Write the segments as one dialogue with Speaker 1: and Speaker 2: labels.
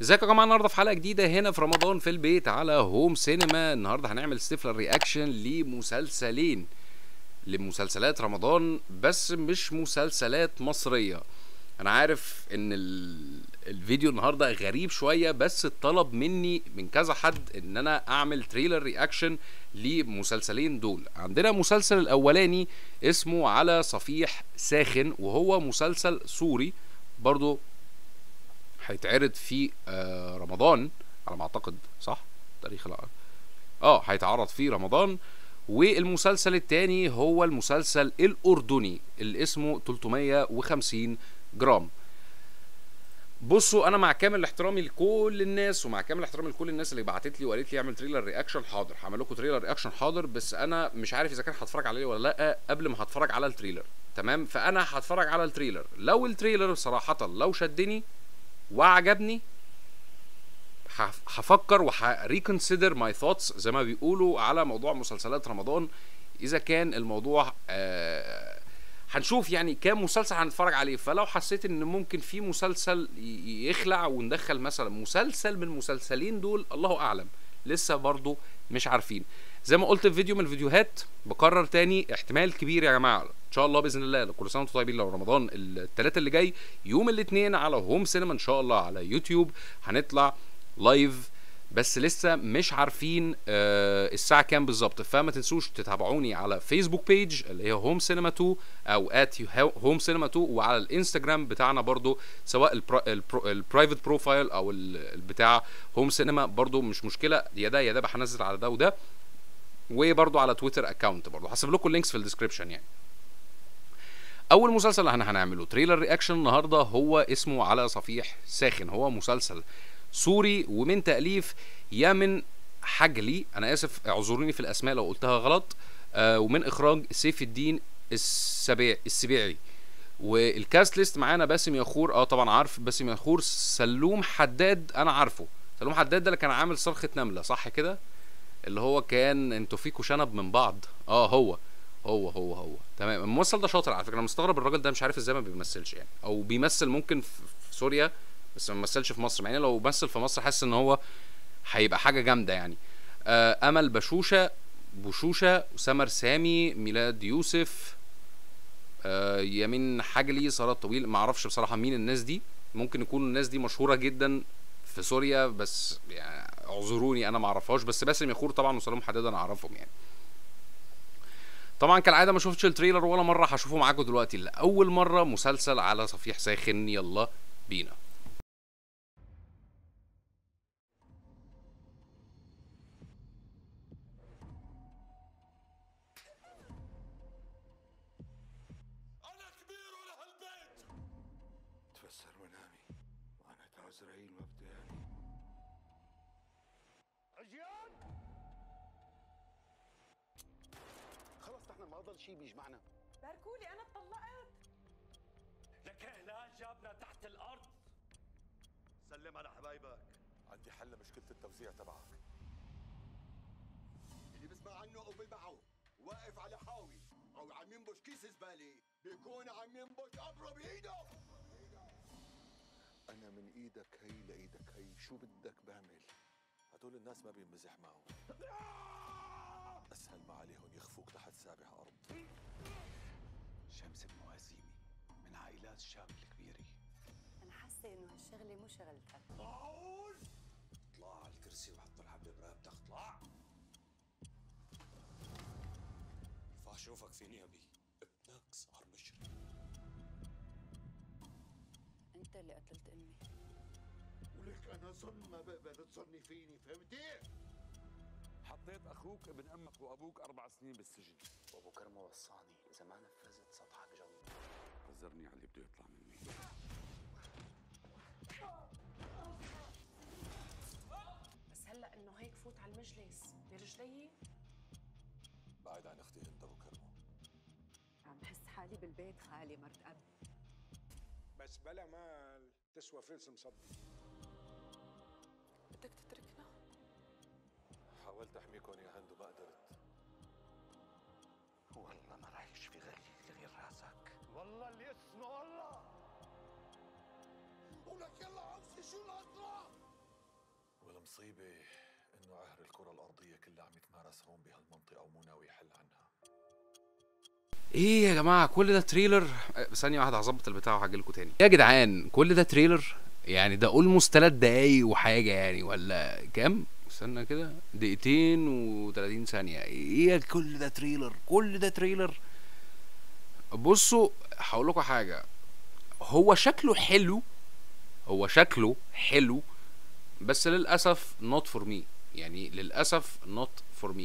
Speaker 1: ازيكم يا جماعه النهارده في حلقه جديده هنا في رمضان في البيت على هوم سينما النهارده هنعمل ستيفلر رياكشن لمسلسلين لمسلسلات رمضان بس مش مسلسلات مصريه انا عارف ان ال... الفيديو النهارده غريب شويه بس اتطلب مني من كذا حد ان انا اعمل تريلر رياكشن لمسلسلين دول عندنا مسلسل الاولاني اسمه على صفيح ساخن وهو مسلسل سوري برضو هيتعرض في آه رمضان على ما اعتقد صح تاريخ لا اه هيتعرض في رمضان والمسلسل التاني هو المسلسل الاردني اللي اسمه 350 جرام بصوا انا مع كامل احترامي لكل الناس ومع كامل احترامي لكل الناس اللي بعتت لي وقالت لي اعمل تريلر رياكشن حاضر هعمل لكم تريلر رياكشن حاضر بس انا مش عارف اذا كان هتفرج عليه ولا لا قبل ما هتفرج على التريلر تمام فانا هتفرج على التريلر لو التريلر صراحه لو شدني وعجبني هفكر وهريكونسيدر ماي ثوتس زي ما بيقولوا على موضوع مسلسلات رمضان اذا كان الموضوع آه هنشوف يعني كام مسلسل هنتفرج عليه فلو حسيت ان ممكن في مسلسل يخلع وندخل مثلا مسلسل من المسلسلين دول الله اعلم لسه برضو مش عارفين زي ما قلت في فيديو من الفيديوهات بكرر تاني احتمال كبير يا جماعه ان شاء الله باذن الله كل سنه وانتم طيبين لو رمضان الثلاثه اللي جاي يوم الاثنين على هوم سينما ان شاء الله على يوتيوب هنطلع لايف بس لسه مش عارفين آه الساعه كام بالظبط فما تنسوش تتابعوني على فيسبوك بيج اللي هي هوم سينما 2 او ات هوم سينما 2 وعلى الانستجرام بتاعنا برضو سواء البرايفت بروفايل او البتاع هوم سينما برضو مش مشكله يا ده يا ده هنزل على ده وده وبرضو على تويتر اكونت برضو هسيب لكم اللينكس في الديسكربشن يعني اول مسلسل اللي احنا هنعمله تريلر رياكشن النهارده هو اسمه على صفيح ساخن هو مسلسل سوري ومن تاليف يمن حجلي انا اسف اعذروني في الاسماء لو قلتها غلط آه ومن اخراج سيف الدين السبيع السبيعي والكاست ليست معانا باسم يخور اه طبعا عارف باسم يخور سلوم حداد انا عارفه سلوم حداد ده اللي كان عامل صرخه نمله صح كده اللي هو كان انتوا فيكوا شنب من بعض اه هو هو هو هو تمام الممثل ده شاطر على فكره انا مستغرب الراجل ده مش عارف ازاي ما بيمثلش يعني او بيمثل ممكن في سوريا بس ما مثلش في مصر مع ان لو مثل في مصر حاسس ان هو هيبقى حاجه جامده يعني آه امل بشوشه بشوشه سمر سامي ميلاد يوسف آه يمين حجلي سارة طويل ما اعرفش بصراحه مين الناس دي ممكن يكونوا الناس دي مشهوره جدا في سوريا بس يعني اعذروني انا ما اعرفهاش بس باسم يخور طبعا وسلام حداد انا اعرفهم يعني طبعا كالعاده ما شفتش التريلر ولا مره هشوفه معاكم دلوقتي لاول مره مسلسل على صفيح ساخن يلا بينا
Speaker 2: تفسر منامي وانا عزرائيل مبدئي
Speaker 3: عجيان خلص نحن ما ضل شيء بيجمعنا
Speaker 4: باركولي انا اتطلقت
Speaker 5: لك اعلان جابنا تحت الارض
Speaker 2: سلم على حبايبك
Speaker 6: عندي حل لمشكلة التوزيع تبعك
Speaker 2: اللي بسمع عنه او بالمعه واقف على حاوي او عم ينبش كيس زباله بيكون عم ينبش قبره بايده
Speaker 6: أنا من إيدك هي لإيدك هي شو بدك بعمل هدول الناس ما بينمزح معهم أسهل ما عليهم يخفوك تحت سابع أرض
Speaker 5: شمس الموازيمي من عائلات الشام الكبيرة
Speaker 4: انا حاسه انه هالشغله مو شغلتك
Speaker 5: معقول اطلع على الكرسي وحط الحبل برقبتك اطلع ارفع شوفك في نيابي ابنك صار مشرك
Speaker 4: انت اللي قتلت امي
Speaker 2: ولك انا ظن ما بقبل تظني فيني فهمتي؟
Speaker 7: حطيت اخوك ابن امك وابوك اربع سنين بالسجن
Speaker 5: وابو كرمه وصاني اذا ما نفذت سطحك جنب
Speaker 7: حذرني على اللي بده يطلع مني
Speaker 8: بس هلا انه هيك فوت على المجلس برجلي
Speaker 6: بعد عن أختي هند أبو كرمو
Speaker 4: عم بحس حالي بالبيت خالي مرت اب
Speaker 3: بس بلا مال تسوى فلس مصدي
Speaker 8: بدك تتركنا
Speaker 6: حاولت أحميكم يا هند وما قدرت
Speaker 5: والله ما راح يشفي غير غير راسك
Speaker 2: والله اللي اسمه الله ولك يلا عمسي شو الاسرع
Speaker 6: المصيبة إنه عهر الكرة الأرضية كلها عم يتمارس هون بهالمنطقة ومو ناوي يحل عنها
Speaker 1: ايه يا جماعه كل ده تريلر أه، ثانيه واحده هظبط البتاع وهاجي لكم تاني يا جدعان كل ده تريلر يعني ده اولموست تلات دقايق وحاجه يعني ولا كام استنى كده دقيقتين و30 ثانيه ايه كل ده تريلر كل ده تريلر بصوا هقول لكم حاجه هو شكله حلو هو شكله حلو بس للاسف not for me يعني للاسف not for me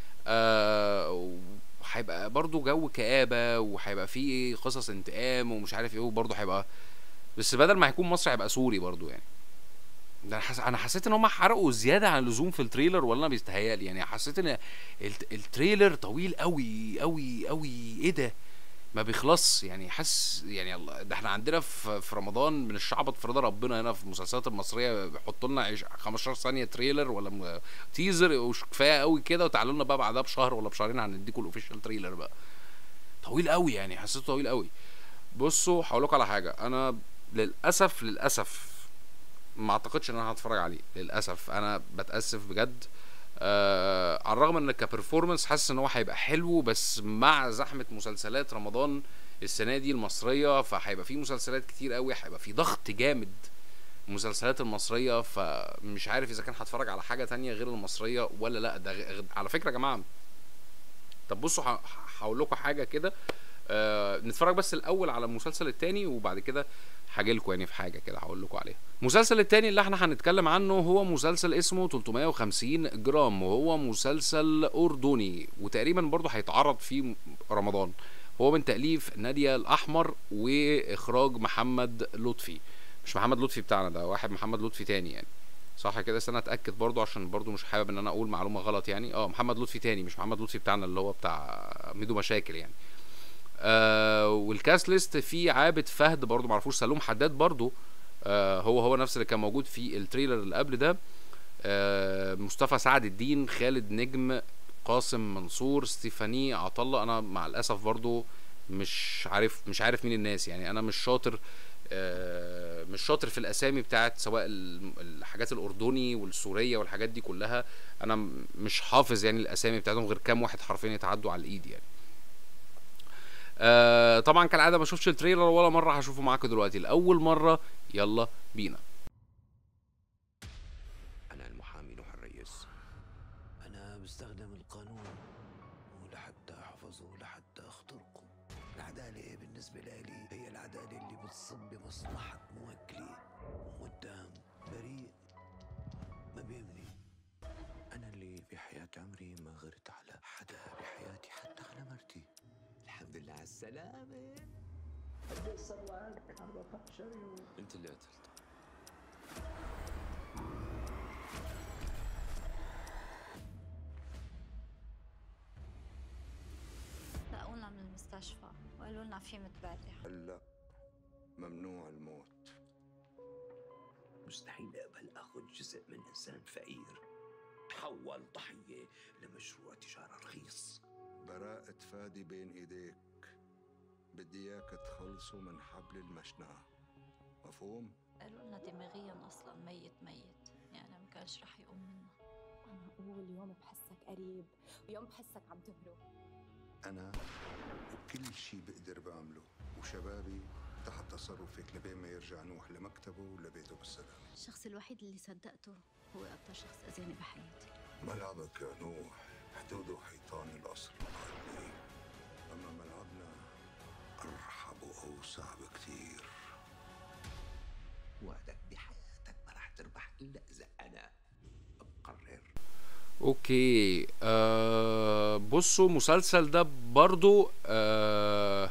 Speaker 1: آه هيبقى برضو جو كآبة وهيبقى فيه قصص انتقام ومش عارف ايه وبرضه هيبقى بس بدل ما هيكون مصري هيبقى سوري برضو يعني ده انا حس... انا حسيت ان هم حرقوا زياده عن اللزوم في التريلر ولا انا بيستهيألي يعني حسيت ان الت... التريلر طويل قوي قوي قوي ايه ده ما بيخلص يعني حاسس يعني الله ده احنا عندنا في, في رمضان من الشعبط في رضا ربنا هنا في المسلسلات المصريه بيحطوا لنا عش- 15 ثانيه تريلر ولا م... تيزر وش كفايه قوي كده وتعالوا لنا بقى بعدها بشهر ولا بشهرين هنديكوا الاوفيشال تريلر بقى طويل قوي يعني حسيته طويل قوي بصوا هقول لكم على حاجه انا للاسف للاسف ما اعتقدش ان انا هتفرج عليه للاسف انا بتاسف بجد آه على الرغم ان كبرفورمانس حاسس ان هو هيبقى حلو بس مع زحمه مسلسلات رمضان السنه دي المصريه فهيبقى في مسلسلات كتير قوي هيبقى في ضغط جامد المسلسلات المصريه فمش عارف اذا كان هتفرج على حاجه تانية غير المصريه ولا لا ده غ- على فكره يا جماعه طب بصوا ه- هقول لكم حاجه كده آه نتفرج بس الاول على المسلسل التاني وبعد كده هاجي لكم يعني في حاجه كده هقول لكم عليها المسلسل التاني اللي احنا هنتكلم عنه هو مسلسل اسمه 350 جرام وهو مسلسل اردني وتقريبا برضه هيتعرض في رمضان هو من تاليف ناديه الاحمر واخراج محمد لطفي مش محمد لطفي بتاعنا ده واحد محمد لطفي تاني يعني صح كده استنى اتاكد برضو عشان برضو مش حابب ان انا اقول معلومه غلط يعني اه محمد لطفي تاني مش محمد لطفي بتاعنا اللي هو بتاع ميدو مشاكل يعني آه والكاست ليست فيه عابد فهد برضو معرفوش سلوم حداد برضو آه هو هو نفس اللي كان موجود في التريلر اللي قبل ده آه مصطفى سعد الدين خالد نجم قاسم منصور ستيفاني عطله انا مع الاسف برضو مش عارف مش عارف مين الناس يعني انا مش شاطر آه، مش شاطر في الاسامي بتاعت سواء ال- الحاجات الاردني والسوريه والحاجات دي كلها انا م- مش حافظ يعني الاسامي بتاعتهم غير كام واحد حرفيا يتعدوا على الايد يعني آه طبعا كالعاده ما شفتش التريلر ولا مره هشوفه معاكم دلوقتي لاول مره يلا بينا
Speaker 9: أنا المحامي نوح الرئيس أنا بستخدم القانون مو لحتى أحفظه لحتى أخترقه العدالة بالنسبة لي هي العدالة اللي بتصب بمصلحة موكلي متهم بريء ما بيهمني أنا اللي بحياة عمري ما غرت على حدا بحياتي حتى على مرتي الحمد لله على السلامة قد صار معك 14 يوم
Speaker 5: انت اللي قتلته
Speaker 10: نقلونا من المستشفى وقالوا لنا في متبرع
Speaker 2: هلا ممنوع الموت
Speaker 9: مستحيل أقبل أخذ جزء من إنسان فقير تحول ضحية لمشروع تجارة رخيص
Speaker 2: براءة فادي بين ايديك بدي اياك تخلصه من حبل المشنقة مفهوم؟
Speaker 10: قالوا لنا دماغيا اصلا ميت ميت يعني ما كانش رح يقوم منه
Speaker 4: أنا أول يوم بحسك قريب ويوم بحسك عم تهرب
Speaker 2: أنا وكل شي بقدر بعمله وشبابي تحت تصرفك لبين ما يرجع نوح لمكتبه ولبيته بالسلامة
Speaker 10: الشخص الوحيد اللي صدقته هو اكتر شخص اذاني بحياتي
Speaker 2: ملعبك يا نوح حدوده حيطان القصر المحلي أما ملعبنا أرحب وأوسع بكتير
Speaker 9: وعدك بحياتك ما رح تربح إلا إذا أنا بقرر
Speaker 1: اوكي آه بصوا مسلسل ده برضو آه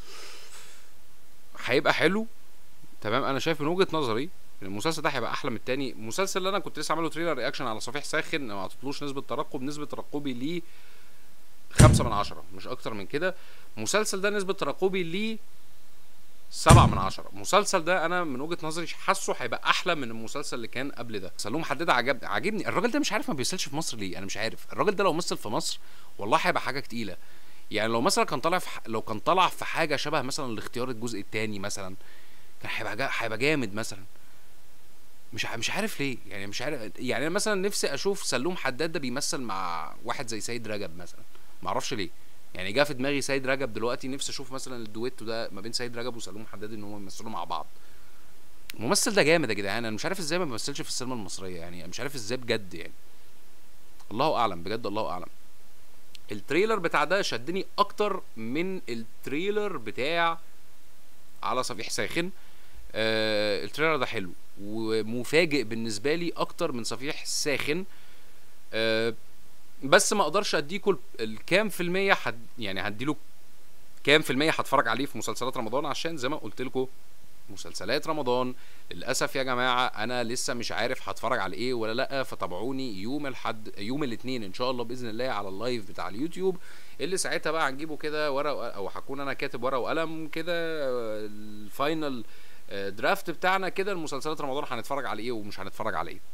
Speaker 1: هيبقى حلو تمام انا شايف من وجهة نظري ان المسلسل ده هيبقى احلى من التاني المسلسل اللي انا كنت لسه عامله تريلر رياكشن على صفيح ساخن ما عطيتلوش نسبة ترقب نسبة ترقبي ليه خمسة من عشرة مش اكتر من كده المسلسل ده نسبة ترقبي ليه سبعة من عشرة المسلسل ده انا من وجهة نظري حاسه هيبقى احلى من المسلسل اللي كان قبل ده سلوم حداد عجب عاجبني الراجل ده مش عارف ما بيمثلش في مصر ليه انا مش عارف الراجل ده لو مثل في مصر والله هيبقى حاجه تقيله يعني لو مثلا كان طالع في ح... لو كان طلع في حاجه شبه مثلا الاختيار الجزء الثاني مثلا كان هيبقى جا... هيبقى جامد مثلا مش ع- مش عارف ليه يعني مش عارف يعني انا مثلا نفسي اشوف سلوم حداد ده بيمثل مع واحد زي سيد رجب مثلا ما اعرفش ليه يعني جه في دماغي سيد رجب دلوقتي نفسي اشوف مثلا الدويتو ده ما بين سيد رجب وسلوم حداد ان هم يمثلوا مع بعض الممثل ده جامد يا جدعان انا مش عارف ازاي ما بيمثلش في السينما المصريه يعني مش عارف ازاي بجد يعني الله اعلم بجد الله اعلم التريلر بتاع ده شدني اكتر من التريلر بتاع على صفيح ساخن آه التريلر ده حلو ومفاجئ بالنسبه لي اكتر من صفيح ساخن آه بس ما اقدرش اديكوا ال- الكام في المية حد يعني هديله كام في المية هتفرج عليه في مسلسلات رمضان عشان زي ما قلت لكم مسلسلات رمضان للاسف يا جماعه انا لسه مش عارف هتفرج على ايه ولا لا فتابعوني يوم الحد يوم الاثنين ان شاء الله باذن الله على اللايف بتاع اليوتيوب اللي ساعتها بقى هنجيبه كده ورق وق- او هكون انا كاتب ورقه وقلم كده آه، الفاينل آه، درافت بتاعنا كده المسلسلات رمضان هنتفرج على ايه ومش هنتفرج على ايه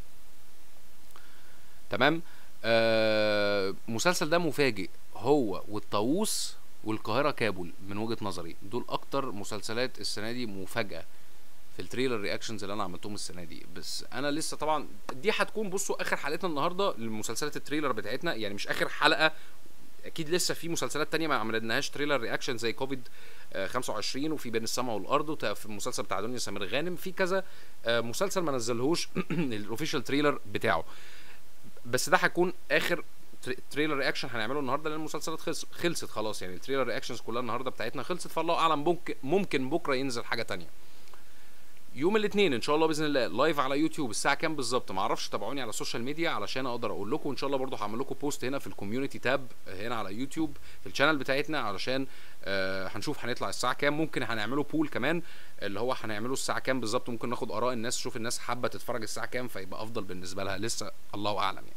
Speaker 1: تمام آه مسلسل ده مفاجئ هو والطاووس والقاهره كابول من وجهه نظري دول اكتر مسلسلات السنه دي مفاجاه في التريلر رياكشنز اللي انا عملتهم السنه دي بس انا لسه طبعا دي هتكون بصوا اخر حلقتنا النهارده لمسلسلات التريلر بتاعتنا يعني مش اخر حلقه اكيد لسه في مسلسلات تانية ما عملناهاش تريلر رياكشن زي كوفيد آه، 25 وفي بين السماء والارض وفي المسلسل بتاع دنيا سمير غانم في كذا آه، مسلسل ما نزلهوش الاوفيشال تريلر بتاعه بس ده هيكون اخر تر- تريلر رياكشن هنعمله النهارده لان المسلسلات خلص خلصت خلاص يعني التريلر رياكشنز كلها النهارده بتاعتنا خلصت فالله اعلم ممكن ممكن بكره ينزل حاجه تانية يوم الاثنين ان شاء الله باذن الله لايف على يوتيوب الساعه كام بالظبط ما اعرفش تابعوني على السوشيال ميديا علشان اقدر اقول لكم ان شاء الله برضو هعمل لكم بوست هنا في الكوميونتي تاب هنا على يوتيوب في الشانل بتاعتنا علشان آه هنشوف هنطلع الساعه كام ممكن هنعمله بول كمان اللي هو هنعمله الساعه كام بالظبط ممكن ناخد اراء الناس نشوف الناس حابه تتفرج الساعه كام فيبقى افضل بالنسبه لها لسه الله اعلم يعني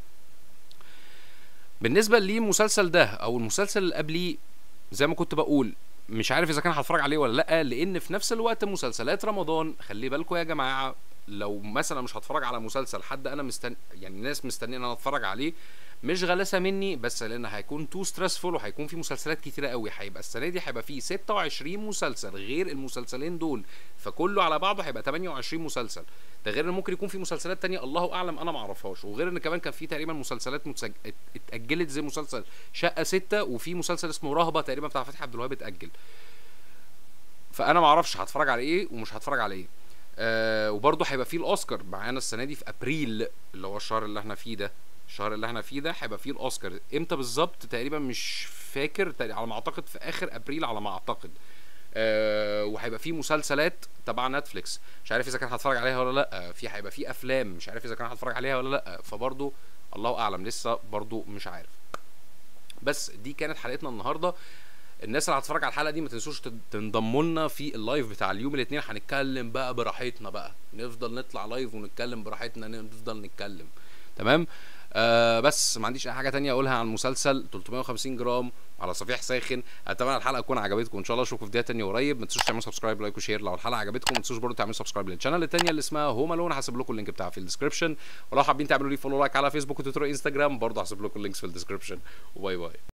Speaker 1: بالنسبه للمسلسل ده او المسلسل اللي قبليه زي ما كنت بقول مش عارف اذا كان هتفرج عليه ولا لا لان في نفس الوقت مسلسلات رمضان خلي بالكم يا جماعه لو مثلا مش هتفرج على مسلسل حد انا مستن يعني الناس مستنيه ان انا اتفرج عليه مش غلاسه مني بس لان هيكون تو ستريسفول وهيكون في مسلسلات كتيره قوي هيبقى السنه دي هيبقى فيه 26 مسلسل غير المسلسلين دول فكله على بعضه هيبقى 28 مسلسل ده غير ان ممكن يكون في مسلسلات تانية الله اعلم انا ما اعرفهاش وغير ان كمان كان في تقريبا مسلسلات متسج... ات- اتاجلت زي مسلسل شقه ستة وفي مسلسل اسمه رهبه تقريبا بتاع فتحي عبد الوهاب اتاجل فانا ما اعرفش هتفرج على ايه ومش هتفرج على ايه آه وبرضه هيبقى فيه الاوسكار معانا السنه دي في ابريل اللي هو الشهر اللي احنا فيه ده الشهر اللي احنا فيه ده هيبقى فيه الاوسكار امتى بالظبط تقريبا مش فاكر تقريبا على ما اعتقد في اخر ابريل على ما اعتقد آه وهيبقى فيه مسلسلات تبع نتفليكس مش عارف اذا كان هتفرج عليها ولا لا في هيبقى فيه افلام مش عارف اذا كان هتفرج عليها ولا لا فبرضه الله اعلم لسه برضه مش عارف بس دي كانت حلقتنا النهارده الناس اللي هتتفرج على الحلقه دي ما تنسوش تن- تنضموا لنا في اللايف بتاع اليوم الاثنين هنتكلم بقى براحتنا بقى نفضل نطلع لايف ونتكلم براحتنا نفضل نتكلم تمام آه بس ما عنديش اي حاجه تانية اقولها عن مسلسل 350 جرام على صفيح ساخن اتمنى الحلقه تكون عجبتكم ان شاء الله اشوفكم في فيديو تاني قريب ما تنسوش تعملوا سبسكرايب لايك وشير لو الحلقه عجبتكم ما تنسوش برضه تعملوا سبسكرايب للشانل التانية اللي اسمها هوم الون هسيب لكم اللينك بتاعها في الديسكربشن ولو حابين تعملوا لي فولو لايك على فيسبوك وتويتر وانستجرام برضه هسيب لكم اللينكس في الديسكربشن وباي باي